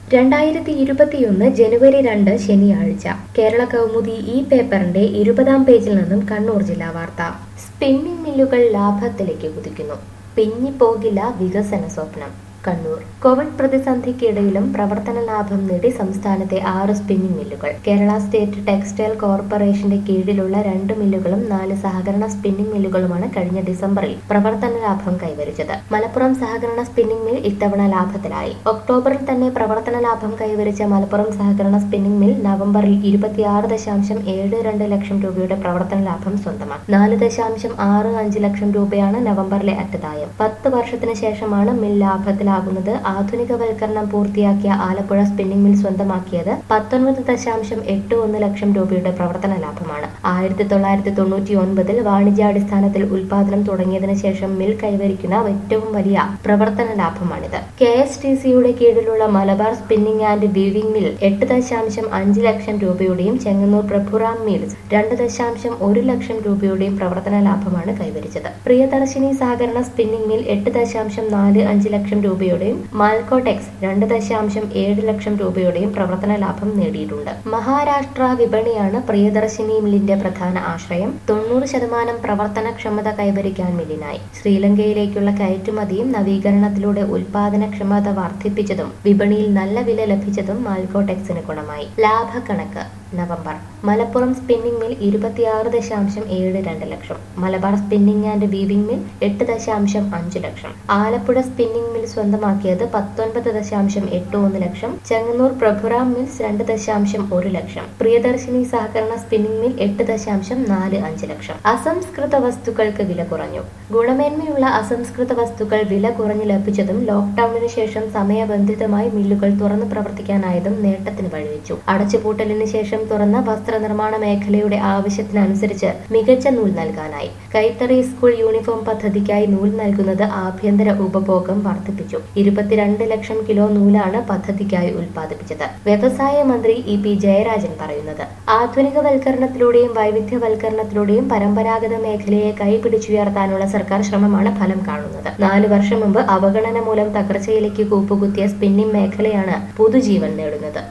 രണ്ടായിരത്തി ഇരുപത്തിയൊന്ന് ജനുവരി രണ്ട് ശനിയാഴ്ച കേരള കൗമുദി ഈ പേപ്പറിന്റെ ഇരുപതാം പേജിൽ നിന്നും കണ്ണൂർ ജില്ലാ വാർത്ത സ്പിന്നിംഗ് മില്ലുകൾ ലാഭത്തിലേക്ക് കുതിക്കുന്നു പിന്നിപ്പോകില്ല വികസന സ്വപ്നം കണ്ണൂർ കോവിഡ് പ്രതിസന്ധിക്കിടയിലും പ്രവർത്തന ലാഭം നേടി സംസ്ഥാനത്തെ ആറ് സ്പിന്നിംഗ് മില്ലുകൾ കേരള സ്റ്റേറ്റ് ടെക്സ്റ്റൈൽ കോർപ്പറേഷന്റെ കീഴിലുള്ള രണ്ട് മില്ലുകളും നാല് സഹകരണ സ്പിന്നിംഗ് മില്ലുകളുമാണ് കഴിഞ്ഞ ഡിസംബറിൽ പ്രവർത്തന ലാഭം കൈവരിച്ചത് മലപ്പുറം സഹകരണ സ്പിന്നിംഗ് മിൽ ഇത്തവണ ലാഭത്തിലായി ഒക്ടോബറിൽ തന്നെ പ്രവർത്തന ലാഭം കൈവരിച്ച മലപ്പുറം സഹകരണ സ്പിന്നിംഗ് മിൽ നവംബറിൽ ഇരുപത്തിയാറ് ദശാംശം ഏഴ് രണ്ട് ലക്ഷം രൂപയുടെ പ്രവർത്തന ലാഭം സ്വന്തമാക്കി നാല് ദശാംശം ആറ് അഞ്ച് ലക്ഷം രൂപയാണ് നവംബറിലെ അറ്റദായം പത്ത് വർഷത്തിന് ശേഷമാണ് മിൽ ലാഭത്തിലാകുന്നത് ആധുനികവൽക്കരണം പൂർത്തിയാക്കിയ ആലപ്പുഴ സ്പിന്നിംഗ് മിൽ സ്വന്തമാക്കിയത് പത്തൊൻപത് ദശാംശം എട്ട് ഒന്ന് ലക്ഷം രൂപയുടെ പ്രവർത്തന ലാഭമാണ് ആയിരത്തി തൊള്ളായിരത്തി തൊണ്ണൂറ്റി ഒൻപതിൽ വാണിജ്യാടിസ്ഥാനത്തിൽ ഉൽപാദനം തുടങ്ങിയതിനു ശേഷം മിൽ കൈവരിക്കുന്ന ഏറ്റവും വലിയ പ്രവർത്തന ലാഭമാണിത് കെ എസ് ടി സിയുടെ കീഴിലുള്ള Malabar spinning and weaving mill എട്ട് ദശാംശം അഞ്ച് ലക്ഷം രൂപയുടെയും ചെങ്ങന്നൂർ പ്രഭുറാം മിൽസ് രണ്ട് ദശാംശം ഒരു ലക്ഷം രൂപയുടെയും പ്രവർത്തന ലാഭമാണ് കൈവരിച്ചത് പ്രിയദർശിനി സഹകരണ സ്പിന്നിംഗ് മിൽ എട്ട് ദശാംശം നാല് അഞ്ച് ലക്ഷം രൂപയുടെയും മാൽക്കോടെക്സ് രണ്ട് ദശാംശം ഏഴ് ലക്ഷം രൂപയുടെയും പ്രവർത്തന ലാഭം നേടിയിട്ടുണ്ട് മഹാരാഷ്ട്ര വിപണിയാണ് പ്രിയദർശിനി മില്ലിന്റെ പ്രധാന ആശ്രയം തൊണ്ണൂറ് ശതമാനം പ്രവർത്തനക്ഷമത കൈവരിക്കാൻ മില്ലിനായി ശ്രീലങ്കയിലേക്കുള്ള കയറ്റുമതിയും നവീകരണത്തിലൂടെ ഉൽപാദനക്ഷമത വർദ്ധിപ്പിച്ചതും വിപണിയിൽ നല്ല വില ലഭിച്ചതും മാൽക്കോടെക്സിന് ഗുണമായി ലാഭക്കണക്ക് നവംബർ മലപ്പുറം സ്പിന്നിംഗ് മിൽ ഇരുപത്തിയാറ് ദശാംശം ഏഴ് രണ്ട് ലക്ഷം Malabar spinning and weaving mill എട്ട് ദശാംശം അഞ്ച് ലക്ഷം ആലപ്പുഴ സ്പിന്നിംഗ് മിൽ സ്വന്തമാക്കിയത് പത്തൊൻപത് ദശാംശം എട്ട് ഒന്ന് ലക്ഷം ചെങ്ങന്നൂർ പ്രഭുറാം മിൽസ് രണ്ട് ദശാംശം ഒരു ലക്ഷം പ്രിയദർശിനി സഹകരണ സ്പിന്നിംഗ് മിൽ എട്ട് ദശാംശം നാല് അഞ്ച് ലക്ഷം അസംസ്കൃത വസ്തുക്കൾക്ക് വില കുറഞ്ഞു ഗുണമേന്മയുള്ള അസംസ്കൃത വസ്തുക്കൾ വില കുറഞ്ഞു ലഭിച്ചതും ലോക്ക്ഡൌണിന് ശേഷം സമയബന്ധിതമായി മില്ലുകൾ തുറന്നു പ്രവർത്തിക്കാനായതും നേട്ടത്തിന് വഴിവെച്ചു അടച്ചുപൂട്ടലിന് ശേഷം തുറന്ന വസ്ത്രനിർമ്മാണ മേഖലയുടെ ആവശ്യത്തിനനുസരിച്ച് മികച്ച നൂൽ നൽകാനായി കൈത്തറി സ്കൂൾ യൂണിഫോം പദ്ധതിക്കായി നൂൽ നൽകുന്നത് ആഭ്യന്തര ഉപഭോഗം വർദ്ധിപ്പിച്ചു ഇരുപത്തിരണ്ട് ലക്ഷം കിലോ നൂലാണ് പദ്ധതിക്കായി ഉൽപ്പാദിപ്പിച്ചത് വ്യവസായ മന്ത്രി ഇ പി ജയരാജൻ പറയുന്നത് ആധുനികവൽക്കരണത്തിലൂടെയും വൈവിധ്യവൽക്കരണത്തിലൂടെയും പരമ്പരാഗത മേഖലയെ കൈപിടിച്ചുയർത്താനുള്ള സർക്കാർ ശ്രമമാണ് ഫലം കാണുന്നത് നാല് വർഷം മുമ്പ് അവഗണന മൂലം തകർച്ചയിലേക്ക് കൂപ്പുകുത്തിയ സ്പിന്നിംഗ് മേഖലയാണ് പുതുജീവൻ നേടുന്നത്